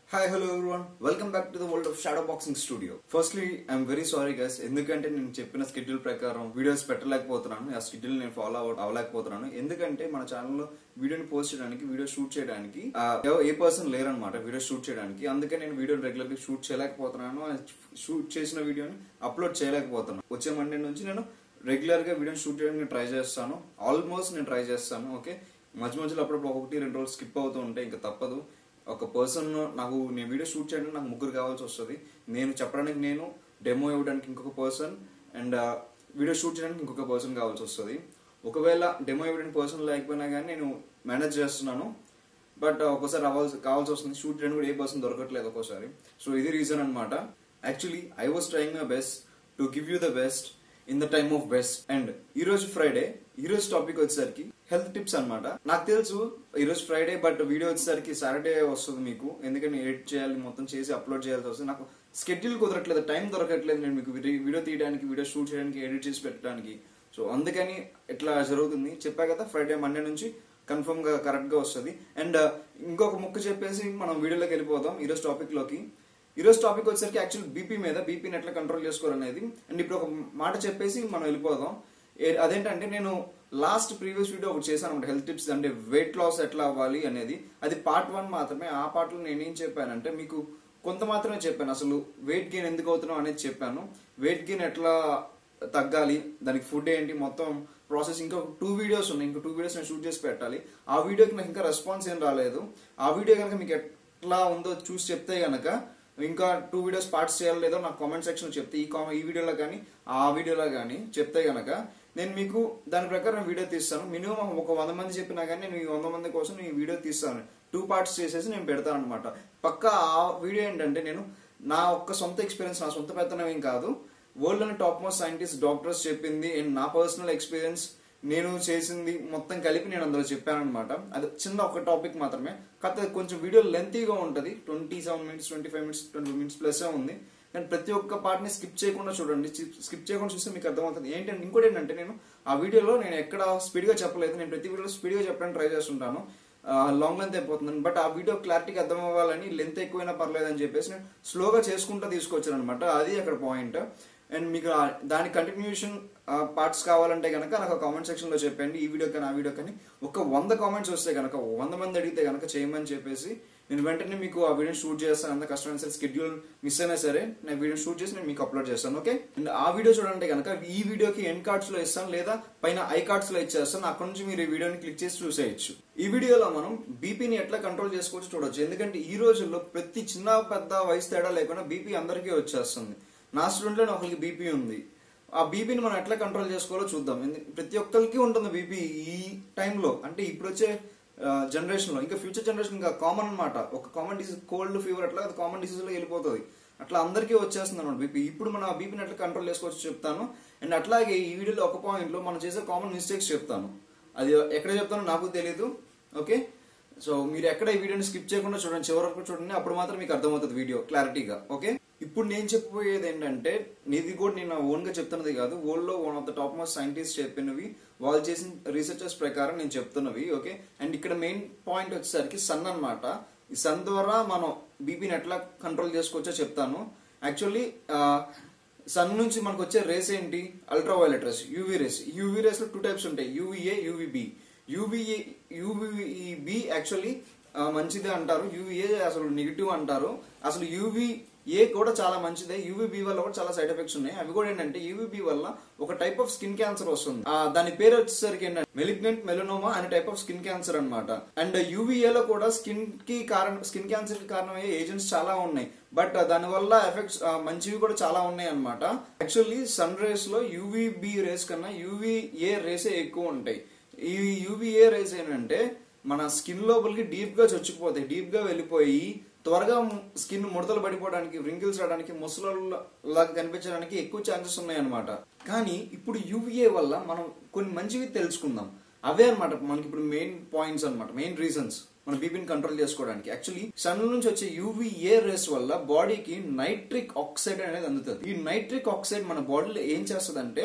hi hello everyone welcome back to the world of shadow boxing studio firstly I'm very sorry guys ఎందుకంటే నేను చెప్పిన schedule ప్రకారం videos పెట్టలేకపోతున్నాను ఆ schedule నేను follow అవ్వలేకపోతున్నాను ఎందుకంటే మన ఛానల్లో వీడియోని పోస్ట్ చేయడానికి వీడియో షూట్ చేయడానికి ఆ, ఎవ- ఏ పర్సన్ లేరనమాట వీడియో షూట్ చేయడానికి అందుకే నేను వీడియో రెగ్యులర్ గా షూట్ చేయలేకపోతున్నాను షూట్ చేసిన వీడియోని అప్లోడ్ చేయలేకపోతున్నాను వచ్చే మండే నుంచి నేను రెగ్యులర్ గా వీడియోని షూట్ చేయడానికి ట్రై చేస్తాను ఆల్మోస్ట్ నేను ట్రై చేస్తాను ఓకే మధ్య మధ్యలో అప్పుడప్పుడు ఒకటి రెండు రోజులు స్కిప్ అవుతూ ఉంటే ఇంకా తప్పదు ఒక పర్సన్ నాకు నేను వీడియో షూట్ చేయడానికి నాకు ముగ్గురు కావాల్సి వస్తుంది నేను చెప్పడానికి నేను డెమో ఇవ్వడానికి ఇంకొక పర్సన్ అండ్ వీడియో షూట్ చేయడానికి ఇంకొక పర్సన్ కావాల్సి వస్తుంది ఒకవేళ డెమో ఇవ్వడానికి పర్సన్ లేకపోయినా కానీ నేను మేనేజ్ చేస్తున్నాను బట్ ఒక్కోసారి అవ్వాల్సి కావాల్సి వస్తుంది షూట్ చేయడానికి కూడా ఏ పర్సన్ దొరకట్లేదు ఒక్కోసారి సో ఇది రీజన్ అనమాట actually I was trying my best to give you the best in the time of best and ఈ రోజు ఫ్రైడే ఈ రోజు టాపిక్ వచ్చేసరికి హెల్త్ టిప్స్ అన్నమాట నాకు తెలుసు ఈ రోజు ఫ్రైడే బట్ వీడియో వచ్చేసరికి సాటర్డే వస్తుంది మీకు ఎందుకంటే ఎడిట్ చేయాలి మొత్తం చేసి అప్లోడ్ చేయాల్సి వస్తుంది నాకు స్కెడ్యూల్ కుదరట్లేదు టైం దొరకట్లేదు నేను మీకు వీడియో వీడియో తీయడానికి వీడియో షూట్ చేయడానికి ఎడిట్ చేసి పెట్టడానికి సో అందుకని ఇట్లా జరుగుతుంది చెప్పా కదా ఫ్రైడే మండే నుంచి కన్ఫర్మ్ గా కరెక్ట్ గా వస్తుంది అండ్ ఇంకొక ముక్క చెప్పేసి మనం వీడియోలోకి వెళ్ళిపోదాం ఈరోజు టాపిక్ లోకి ఈరోజు టాపిక్ వచ్చేసరికి యాక్చువల్ బీపీ మీద బీపీని ఎట్లా కంట్రోల్ చేసుకోవాలనేది అండ్ ఇప్పుడు ఒక మాట చెప్పేసి మనం వెళ్ళిపోదాం ఏ- అదేంటంటే నేను లాస్ట్ ప్రీవియస్ వీడియో ఒకటి చేశాను అనమాట హెల్త్ టిప్స్ అంటే వెయిట్ లాస్ ఎట్లా అవ్వాలి అనేది అది పార్ట్ వన్ మాత్రమే ఆ part లో నేనేం చెప్పానంటే మీకు కొంత మాత్రమే చెప్పాను అసలు వెయిట్ గెయిన్ ఎందుకు అవుతున్నాం అనేది చెప్పాను వెయిట్ గెయిన్ ఎట్లా తగ్గాలి దానికి ఫుడ్ ఏంటి మొత్తం ప్రాసెస్ ఇంకా టూ వీడియోస్ ఉన్నాయి ఇంకా టూ వీడియోస్ నేను షూట్ చేసి పెట్టాలి ఆ వీడియోకి నాకు ఇంకా రెస్పాన్స్ ఏం రాలేదు ఆ వీడియో కనుక మీకు ఎట్లా ఉందో చూసి చెప్తే గనక ఇంకా టూ వీడియోస్ పార్ట్స్ చేయాలి లేదో నాకు కామెంట్ సెక్షన్ చెప్తే ఈ కామెంట్ ఈ వీడియోలో కానీ ఆ వీడియోలో కానీ చెప్తే గనక నేను మీకు దాని ప్రకారం వీడియో తీస్తాను మినిమం ఒక వంద మంది చెప్పినా కానీ నేను ఈ వంద మంది కోసం ఈ వీడియో తీస్తాను టూ పార్ట్స్ చేసేసి నేను పెడతాను అనమాట పక్కా ఆ వీడియో ఏంటంటే నేను నా ఒక్క సొంత ఎక్స్పీరియన్స్ నా సొంత పెత్తనం ఏం కాదు వరల్డ్ లోని టాప్ మోస్ట్ సైంటిస్ట్ డాక్టర్స్ చెప్పింది అండ్ నా పర్సనల్ ఎక్స్పీరియన్స్ నేను చేసింది మొత్తం కలిపి నేను అందులో చెప్పాను అనమాట అది చిన్న ఒక టాపిక్ మాత్రమే కాకపోతే కొంచెం వీడియో లెంతీగా ఉంటుంది twenty seven minutes twenty five minutes twenty minutes plus ఉంది కానీ ప్రతి ఒక్క పార్ట్ ని స్కిప్ చేయకుండా చూడండి స్కిప్ చేయకుండా చూస్తే మీకు అర్థమవుతుంది ఏంటంటే ఇంకోటి ఏంటంటే నేను ఆ వీడియోలో నేను ఎక్కడ స్పీడ్ గా చెప్పలేదు నేను ప్రతి వీడియోలో స్పీడ్ గా చెప్పడానికి ట్రై చేస్తుంటాను లాంగ్ లెంత్ అయిపోతుంది బట్ ఆ వీడియో క్లారిటీకి అర్థం అవ్వాలని లెంత్ ఎక్కువైనా పర్లేదు అని చెప్పేసి నేను స్లోగా చేసుకుంటూ తీసుకొచ్చాను అనమాట అది అక్కడ పాయింట్ అండ్ మీకు ఆ- దాని కంటిన్యూషన్ పార్ట్స్ కావాలంటే కనుక నాకు కామెంట్ సెక్షన్ లో చెప్పండి ఈ వీడియో కానీ ఆ వీడియో కానీ ఒక వంద కామెంట్స్ వస్తే కనుక వంద మంది అడిగితే కనుక చేయమని చెప్పేసి నేను వెంటనే మీకు ఆ వీడియో షూట్ చేస్తాను అంత కష్టమైన సరే స్కెడ్యూల్ మిస్ అయినా సరే నేను వీడియో షూట్ చేసి నేను మీకు అప్లోడ్ చేస్తాను ఓకే అండ్ ఆ వీడియో చూడండి కనుక ఈ వీడియోకి ఎండ్ కార్డ్స్ లో ఇస్తాను లేదా పైన ఐ కార్డ్స్ లో ఇచ్చేస్తాను అక్కడ నుంచి మీరు ఈ వీడియోని క్లిక్ చేసి చూసేయచ్చు ఈ వీడియోలో మనం బీపీని ఎట్లా కంట్రోల్ చేసుకోవచ్చు చూడొచ్చు ఎందుకంటే ఈ రోజుల్లో ప్రతి చిన్న పెద్ద వయసు తేడా లేకుండా బీపీ అందరికీ వచ్చేస్తుంది నా స్టూడెంట్ లో ఒకరికి బీపీ ఉంది ఆ బీపీని మనం ఎట్లా కంట్రోల్ చేసుకోవాలో చూద్దాం ఎందు- ప్రతి ఒక్కరికి ఉంటుంది బీపీ ఈ టైంలో అంటే ఇప్పుడు వచ్చే జనరేషన్ లో ఇంకా ఫ్యూచర్ జనరేషన్ ఇంకా కామన్ అన్నమాట ఒక కామన్ డిసీజ్ కోల్డ్ ఫీవర్ అట్లా అది కామన్ డిసీజ్ లో వెళ్ళిపోతుంది అట్లా అందరికీ వచ్చేస్తుంది అనమాట బీపీ ఇప్పుడు మనం ఆ బీపీని ఎట్లా కంట్రోల్ చేసుకోవచ్చు చెప్తాను అండ్ అట్లాగే ఈ వీడియోలో ఒక పాయింట్ లో మనం చేసే కామన్ మిస్టేక్స్ చెప్తాను అది ఎక్కడ చెప్తానో నాకు తెలియదు ఓకే సో మీరు ఎక్కడ ఈ వీడియోని స్కిప్ చేయకుండా చూడండి చివరి వరకు చూడండి అప్పుడు మాత్రం మీకు అర్థమవుతుంది వీడియో క్లారిటీగా ఓకే ఇప్పుడు నేను చెప్పబోయేది ఏంటంటే ఇది కూడా నేను ఓన్ గా చెప్తున్నది కాదు వరల్డ్ లో one of the top most scientist చెప్పినవి వాళ్ళు చేసిన రీసెర్చర్స్ ప్రకారం నేను చెప్తున్నవి ఓకే అండ్ ఇక్కడ మెయిన్ పాయింట్ వచ్చేసరికి సన్ అన్నమాట ఈ సన్ ద్వారా మనం బీపీని ఎట్లా కంట్రోల్ చేసుకోవచ్చో చెప్తాను యాక్చువల్లీ సన్ నుంచి మనకు వచ్చే రేస్ ఏంటి ultra violet rays UV rays UV rays లో టూ టైప్స్ ఉంటాయి UVA UVB UVA UVB actually మంచిదే అంటారు యూవీఏ అసలు నెగిటివ్ అంటారు అసలు యూవీ ఏ కూడా చాలా మంచిదే యూవీబీ వల్ల కూడా చాలా సైడ్ ఎఫెక్ట్స్ ఉన్నాయి అవి కూడా ఏంటంటే యూవీబీ వల్ల ఒక టైప్ ఆఫ్ స్కిన్ క్యాన్సర్ వస్తుంది ఆ, దాని పేరు వచ్చేసరికి ఏంటంటే మెలిగ్నెంట్ మెలనోమా అనే టైప్ ఆఫ్ స్కిన్ క్యాన్సర్ అన్నమాట అండ్ యూవీఏ లో కూడా స్కిన్ కి కారణం స్కిన్ క్యాన్సర్ కి కారణమయ్యే ఏజెంట్స్ చాలా ఉన్నాయి బట్ దాని వల్ల ఎఫెక్ట్స్ మంచివి కూడా చాలా ఉన్నాయి అన్నమాట యాక్చువల్లీ సన్ రేస్ లో యూవీబీ రేస్ కన్నా యూవీఏ రేసే ఎక్కువ ఉంటాయి ఈ యూవీఏ రేస్ ఏంటంటే మన స్కిన్ లోపలికి డీప్ గా చొచ్చుకుపోతాయి డీప్ గా వెళ్ళిపోయి త్వరగా స్కిన్ ముడతలు పడిపోవడానికి రింకిల్స్ రావడానికి ముసలాగా కనిపించడానికి ఎక్కువ ఛాన్సెస్ ఉన్నాయి అనమాట కానీ ఇప్పుడు యూవీఏ వల్ల మనం కొన్ని మంచివి తెలుసుకుందాం అవే అన్నమాట మనకి ఇప్పుడు మెయిన్ పాయింట్స్ అన్నమాట మెయిన్ రీజన్స్ మన బీపీని కంట్రోల్ చేసుకోవడానికి యాక్చువల్లీ సన్ నుంచి వచ్చే యూవీఏ రేస్ వల్ల బాడీకి నైట్రిక్ ఆక్సైడ్ అనేది అందుతుంది ఈ నైట్రిక్ ఆక్సైడ్ మన బాడీలో ఏం చేస్తుంది అంటే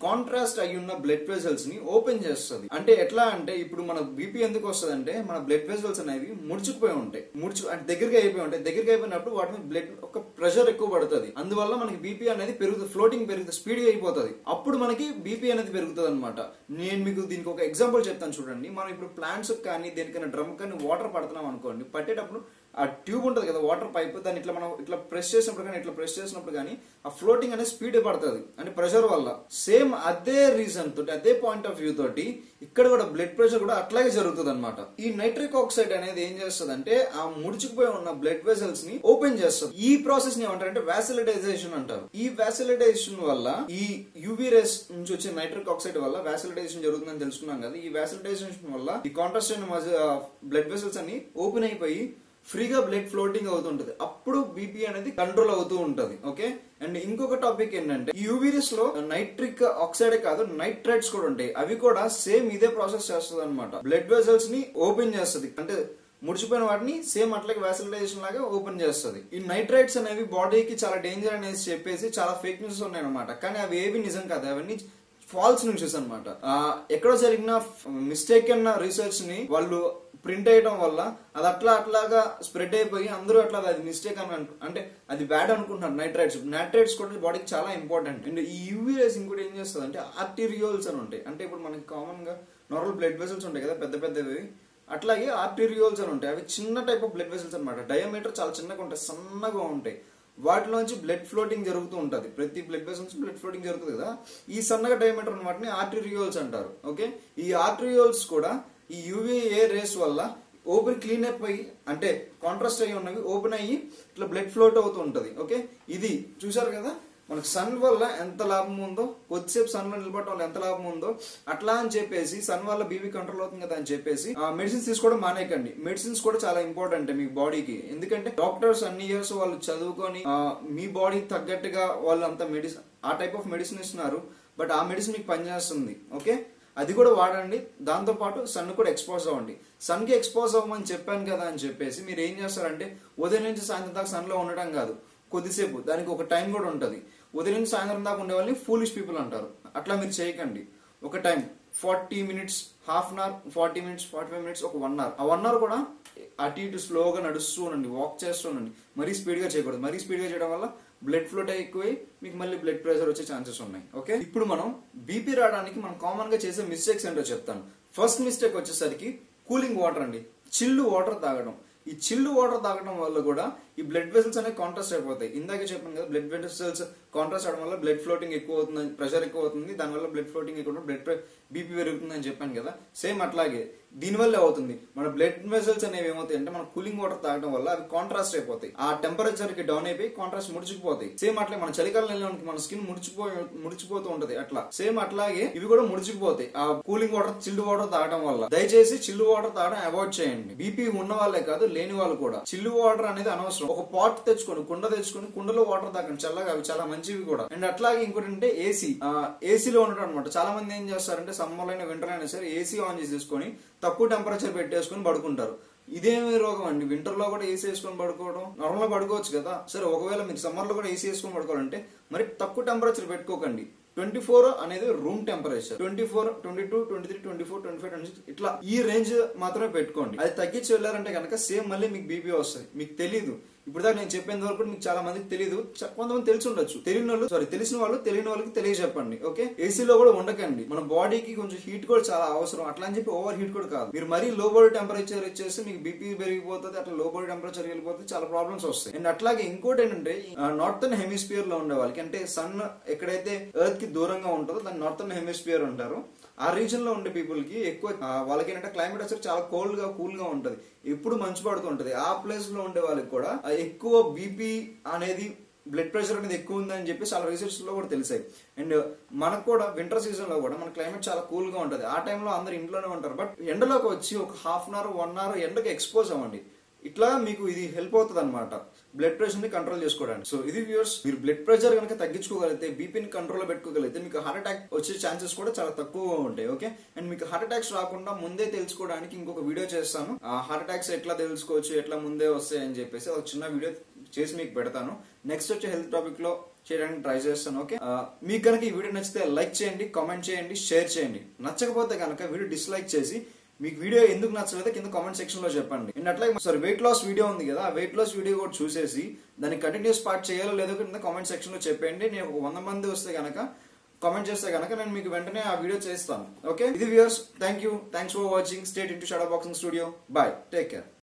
కాంట్రాస్ట్ అయి ఉన్న బ్లడ్ వెజల్స్ ని ఓపెన్ చేస్తుంది అంటే ఎట్లా అంటే ఇప్పుడు మన బీపీ ఎందుకు వస్తుంది అంటే మన బ్లడ్ వెజల్స్ అనేవి ముడుచుకుపోయి ఉంటాయి ముడుచు అంటే దగ్గరికి అయిపోయి ఉంటాయి దగ్గరికి అయిపోయినప్పుడు వాటి మీద బ్లడ్ ఒక ప్రెషర్ ఎక్కువ పడుతుంది అందువల్ల మనకి బీపీ అనేది పెరుగుతుంది ఫ్లోటింగ్ పెరుగుతుంది స్పీడ్ గా అయిపోతుంది అప్పుడు మనకి బీపీ అనేది పెరుగుతుంది అనమాట నేను మీకు దీనికి ఒక ఎగ్జాంపుల్ చెప్తాను చూడండి మనం ఇప్పుడు ప్లాంట్స్ కానీ దేనికైనా డ్రమ్ కానీ వాటర్ పడుతున్నాం అనుకోండి పట్టేటప్పుడు ఆ ట్యూబ్ ఉంటుంది కదా వాటర్ పైప్ దాన్ని ఇట్లా మనం ఇట్లా ప్రెస్ చేసినప్పుడు కానీ ఇట్లా ప్రెస్ చేసినప్పుడు కానీ ఆ ఫ్లోటింగ్ అనేది స్పీడ్ పడుతుంది అంటే ప్రెషర్ వల్ల సేమ్ అదే రీజన్ తోటి అదే పాయింట్ ఆఫ్ వ్యూ తోటి ఇక్కడ కూడా బ్లడ్ ప్రెషర్ కూడా అట్లాగే జరుగుతుంది అనమాట ఈ నైట్రిక్ ఆక్సైడ్ అనేది ఏం చేస్తుంది అంటే ఆ ముడుచుకుపోయి ఉన్న బ్లడ్ వెసల్స్ ని ఓపెన్ చేస్తుంది ఈ ప్రాసెస్ ని ఏమంటారంటే వ్యాసిలిటైజేషన్ అంటారు ఈ వ్యాసిలిటైజేషన్ వల్ల ఈ యూవీ రేస్ నుంచి వచ్చే నైట్రిక్ ఆక్సైడ్ వల్ల వ్యాసిలిటైజేషన్ జరుగుతుందని తెలుసుకున్నాం కదా ఈ వ్యాసిలిటైజేషన్ వల్ల ఈ కాంట్రాస్ట్ బ్లడ్ వెసల్స్ అన్ని ఓపెన్ అయిపోయి ఫ్రీగా బ్లడ్ ఫ్లోటింగ్ అవుతుంటది అప్పుడు బీపీ అనేది కంట్రోల్ అవుతూ ఉంటది ఓకే అండ్ ఇంకొక టాపిక్ ఏంటంటే యూవీరియస్ లో నైట్రిక్ ఆక్సైడ్ కాదు నైట్రైట్స్ కూడా ఉంటాయి అవి కూడా సేమ్ ఇదే ప్రాసెస్ చేస్తుంది అనమాట బ్లడ్ వెసల్స్ ని ఓపెన్ చేస్తుంది అంటే ముడిచిపోయిన వాటిని సేమ్ అట్లాగే వ్యాసిలైజేషన్ లాగా ఓపెన్ చేస్తుంది ఈ నైట్రైట్స్ అనేవి బాడీకి చాలా డేంజర్ అనేసి చెప్పేసి చాలా ఫేక్ న్యూస్ ఉన్నాయి అనమాట కానీ అవి ఏవి నిజం కాదు అవన్నీ ఫాల్స్ న్యూసెస్ అనమాట ఎక్కడో జరిగిన మిస్టేక్ అన్న రీసెర్చ్ ని వాళ్ళు ప్రింట్ చేయడం వల్ల అది అట్లా అట్లాగా స్ప్రెడ్ అయిపోయి అందరూ అట్లా అది మిస్టేక్ అని అను- అంటే అది బ్యాడ్ అనుకుంటున్నారు నైట్రైట్స్ నైట్రైట్స్ కూడా బాడీకి చాలా ఇంపార్టెంట్ అండ్ ఈ యూవీ రేస్ ఇంకోటి ఏం చేస్తుంది అంటే ఆర్టీరియోల్స్ అని ఉంటాయి అంటే ఇప్పుడు మనకి కామన్ గా నార్మల్ బ్లడ్ వెసల్స్ ఉంటాయి కదా పెద్ద పెద్దవి అట్లాగే ఆర్టీరియోల్స్ అని ఉంటాయి అవి చిన్న టైప్ ఆఫ్ బ్లడ్ వెసల్స్ అనమాట డయామీటర్ చాలా చిన్నగా ఉంటాయి సన్నగా ఉంటాయి వాటిలోంచి బ్లడ్ ఫ్లోటింగ్ జరుగుతూ ఉంటది ప్రతి బ్లడ్ వెసల్స్ బ్లడ్ ఫ్లోటింగ్ జరుగుతుంది కదా ఈ సన్నగా డయామీటర్ ఉన్న వాటిని ఆర్టీరియోల్స్ అంటారు ఓకే ఈ ఆర్టీరియోల్స్ కూడా ఈ యూవీఏ రేస్ వల్ల ఓపెన్ క్లీన్ అప్ అయ్యి అంటే కాంట్రాస్ట్ అయ్యి ఉన్నవి ఓపెన్ అయ్యి ఇట్లా బ్లడ్ ఫ్లోట్ అవుతూ ఉంటది ఓకే ఇది చూసారు కదా మనకు సన్ వల్ల ఎంత లాభం ఉందో కొద్దిసేపు సన్ లో నిలబడటం వల్ల ఎంత లాభం ఉందో అట్లా అని చెప్పేసి సన్ వల్ల బీబీ కంట్రోల్ అవుతుంది కదా అని చెప్పేసి మెడిసిన్స్ తీసుకోవడం మానేకండి మెడిసిన్స్ కూడా చాలా ఇంపార్టెంట్ మీ బాడీకి ఎందుకంటే డాక్టర్స్ అన్ని ఇయర్స్ వాళ్ళు చదువుకొని ఆ, మీ బాడీ తగ్గట్టుగా వాళ్ళు అంత మెడిసిన్ ఆ టైప్ ఆఫ్ మెడిసిన్ ఇస్తున్నారు బట్ ఆ మెడిసిన్ మీకు పనిచేస్తుంది ఓకే అది కూడా వాడండి దాంతో పాటు సన్ కూడా ఎక్స్పోజ్ అవ్వండి సన్ కి ఎక్స్పోజ్ అవ్వమని చెప్పాను కదా అని చెప్పేసి మీరు ఏం చేస్తారంటే ఉదయం నుంచి సాయంత్రం దాకా సన్ లో ఉండటం కాదు కొద్దిసేపు దానికి ఒక టైం కూడా ఉంటది ఉదయం నుంచి సాయంత్రం దాకా ఉండే వాళ్ళని ఫూలిష్ పీపుల్ అంటారు అట్లా మీరు చేయకండి ఒక time forty minutes half an hour forty minutes forty five minutes ఒక వన్ అవర్ ఆ వన్ అవర్ కూడా అటు ఇటు స్లోగా నడుస్తూ ఉండండి వాక్ చేస్తూ ఉండండి మరీ స్పీడ్ గా చేయకూడదు మరీ స్పీడ్ గా చేయడం వల్ల బ్లడ్ ఫ్లోట్ ఎక్కువై మీకు మళ్ళీ బ్లడ్ ప్రెషర్ వచ్చే ఛాన్సెస్ ఉన్నాయి ఓకే ఇప్పుడు మనం బీపీ రావడానికి మనం కామన్ గా చేసే మిస్టేక్స్ ఏంటో చెప్తాను ఫస్ట్ మిస్టేక్ వచ్చేసరికి కూలింగ్ వాటర్ అండి చిల్లు వాటర్ తాగడం ఈ చిల్లు వాటర్ తాగడం వల్ల కూడా ఈ బ్లడ్ వెసల్స్ అనేవి కాంట్రాస్ట్ అయిపోతాయి ఇందాకే చెప్పాను కదా బ్లడ్ వెసల్స్ కాంట్రాస్ట్ అవడం వల్ల బ్లడ్ ఫ్లోటింగ్ ఎక్కువ అవుతుంది ప్రెషర్ ఎక్కువ అవుతుంది దానివల్ల బ్లడ్ ఫ్లోటింగ్ ఎక్కువ బ్లడ్ బీపీ పెరుగుతుంది అని చెప్పాను కదా సేమ్ అట్లాగే దీనివల్ల అవుతుంది మన బ్లడ్ వెసల్స్ అనేవి ఏమవుతాయి అంటే మన కూలింగ్ వాటర్ తాగడం వల్ల అవి కాంట్రాస్ట్ అయిపోతాయి ఆ టెంపరేచర్ కి డౌన్ అయిపోయి కాంట్రాస్ట్ ముడిచిపోతాయి సేమ్ అట్లా మన చలికాలం వెళ్ళడానికి మన స్కిన్ ముడిచిపో ముడిచిపోతూ ఉంటది అట్లా సేమ్ అట్లాగే ఇవి కూడా ముడిచిపోతాయి ఆ కూలింగ్ వాటర్ చిల్లు వాటర్ తాగడం వల్ల దయచేసి చిల్లు వాటర్ తాగడం అవాయిడ్ చేయండి బీపీ ఉన్న వాళ్ళే కాదు లేని వాళ్ళు కూడా చిల్లు వాటర్ అనేది అనవసరం ఒక పాట్ తెచ్చుకొని కుండ తెచ్చుకొని కుండలో వాటర్ తాగండి చల్లగా అవి చాలా మంచివి కూడా అండ్ అట్లాగే ఇంకోటి అంటే ఏసీ ఏసీలో ఉండడం అనమాట చాలా మంది ఏం చేస్తారంటే సమ్మర్ అయినా వింటర్ అయినా సరే ఏసీ ఆన్ చేసేసుకొని తక్కువ టెంపరేచర్ పెట్టేసుకొని పడుకుంటారు ఇదేమి రోగం అండి వింటర్ లో కూడా ఏసీ వేసుకొని పడుకోవడం నార్మల్ గా పడుకోవచ్చు కదా సరే ఒకవేళ మీరు సమ్మర్ లో కూడా ఏసీ వేసుకొని పడుకోవాలంటే మరి తక్కువ టెంపరేచర్ పెట్టుకోకండి ట్వంటీ ఫోర్ అనేది room temperature twenty four twenty two twenty three twenty four twenty five twenty six ఇట్లా ఈ రేంజ్ మాత్రమే పెట్టుకోండి అది తగ్గించి వెళ్ళారంటే కనుక సేమ్ మళ్ళీ మీకు బీపీ వస్తుంది మీకు తెలీదు ఇప్పుడు దాకా నేను చెప్పేంత వరకు మీకు చాలా మందికి తెలియదు చ- కొంతమంది తెలిసి ఉండొచ్చు తెలియని వాళ్ళు సారీ తెలిసిన వాళ్ళు తెలియని వాళ్ళకి తెలియజెప్పండి ఓకే ఏసీలో కూడా ఉండకండి మన బాడీకి కొంచెం హీట్ కూడా చాలా అవసరం అట్లా అని చెప్పి ఓవర్ హీట్ కూడా కాదు మీరు మరీ లో బాడీ టెంపరేచర్ ఇచ్చేసి మీకు బీపీ పెరిగిపోతుంది అట్లా లో బాడీ టెంపరేచర్ వెళ్ళిపోతే చాలా ప్రాబ్లమ్స్ వస్తాయి అండ్ అట్లాగే ఇంకోటి ఏంటంటే నార్థన్ హెమిస్ఫియర్ లో ఉండే వాళ్ళకి అంటే సన్ ఎక్కడైతే ఎర్త్ కి దూరంగా ఉంటుందో దాన్ని నార్థన్ హెమిస్ఫియర్ అంటారు ఆ రీజన్ లో ఉండే పీపుల్ కి ఎక్కువ ఆ, వాళ్ళకి ఏంటంటే క్లైమేట్ వచ్చి చాలా కోల్డ్ గా కూల్ గా ఉంటది ఎప్పుడు మంచు పడుతూ ఉంటది ఆ ప్లేస్ లో ఉండే వాళ్ళకి కూడా ఆ, ఎక్కువ బీపీ అనేది బ్లడ్ ప్రెషర్ అనేది ఎక్కువ ఉందని చెప్పి చాలా రీసెర్చ్ లో కూడా తెలిసాయి అండ్ మనకు కూడా వింటర్ సీజన్ లో కూడా మన క్లైమేట్ చాలా కూల్ గా ఉంటది ఆ టైంలో అందరు ఇంట్లోనే ఉంటారు బట్ ఎండలోకి వచ్చి ఒక half an hour one hour ఎండకి ఎక్స్పోజ్ అవ్వండి ఇట్లా మీకు ఇది హెల్ప్ అవుతుంది అనమాట బ్లడ్ ప్రెషర్ ని కంట్రోల్ చేసుకోవడానికి సో ఇది వ్యూర్స్ మీరు బ్లడ్ ప్రెషర్ కనుక తగ్గించుకోగలిగితే బీపీని కంట్రోల్ లో పెట్టుకోగలిగితే మీకు హార్ట్ అటాక్ వచ్చే ఛాన్సెస్ కూడా చాలా తక్కువగా ఉంటాయి ఓకే అండ్ మీకు హార్ట్ అటాక్స్ రాకుండా ముందే తెలుసుకోవడానికి ఇంకొక వీడియో చేస్తాను ఆ హార్ట్ అటాక్స్ ఎట్లా తెలుసుకోవచ్చు ఎట్లా ముందే వస్తాయి అని చెప్పేసి ఒక చిన్న వీడియో చేసి మీకు పెడతాను నెక్స్ట్ వచ్చే హెల్త్ టాపిక్ లో చేయడానికి ట్రై చేస్తాను ఓకే ఆ, మీకు కనుక ఈ వీడియో నచ్చితే లైక్ చేయండి కామెంట్ చేయండి షేర్ చేయండి నచ్చకపోతే కనుక వీడియో డిస్లైక్ చేసి మీకు వీడియో ఎందుకు నచ్చలేదో కింద కామెంట్ సెక్షన్ లో చెప్పండి అండ్ అట్లాగే సారీ వెయిట్ లాస్ వీడియో ఉంది కదా ఆ వెయిట్ లాస్ వీడియో కూడా చూసేసి దాన్ని కంటిన్యూస్ పార్ట్ చేయాలో లేదో కింద కామెంట్ సెక్షన్ లో చెప్పండి నేను ఒక వంద మంది వస్తే కనుక కామెంట్ చేస్తే కనుక నేను మీకు వెంటనే ఆ వీడియో చేస్తాను ఓకే ఇది viewers thank you thanks for watching state into shadow boxing studio bye take care